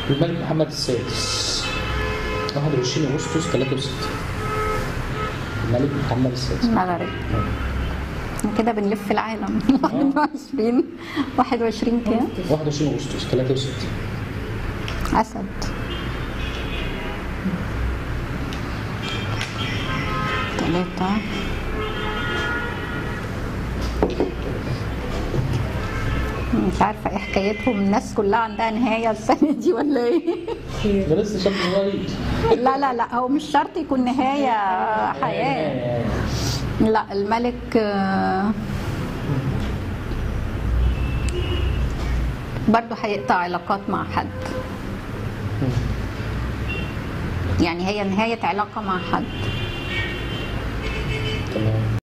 الملك محمد السادس 21 اغسطس 63 الملك محمد السادس المغرب كده بنلف العالم 21 21 كام 21 اغسطس 63 اسد ثلاثة مش عارفة ايه حكايتهم الناس كلها عندها نهاية السنة دي ولا ايه؟ ده لسه شاب صغير لا لا لا هو مش شرط يكون نهاية حياة لا الملك آه، برضه هيقطع علاقات مع حد يعني هي نهاية علاقة مع حد تمام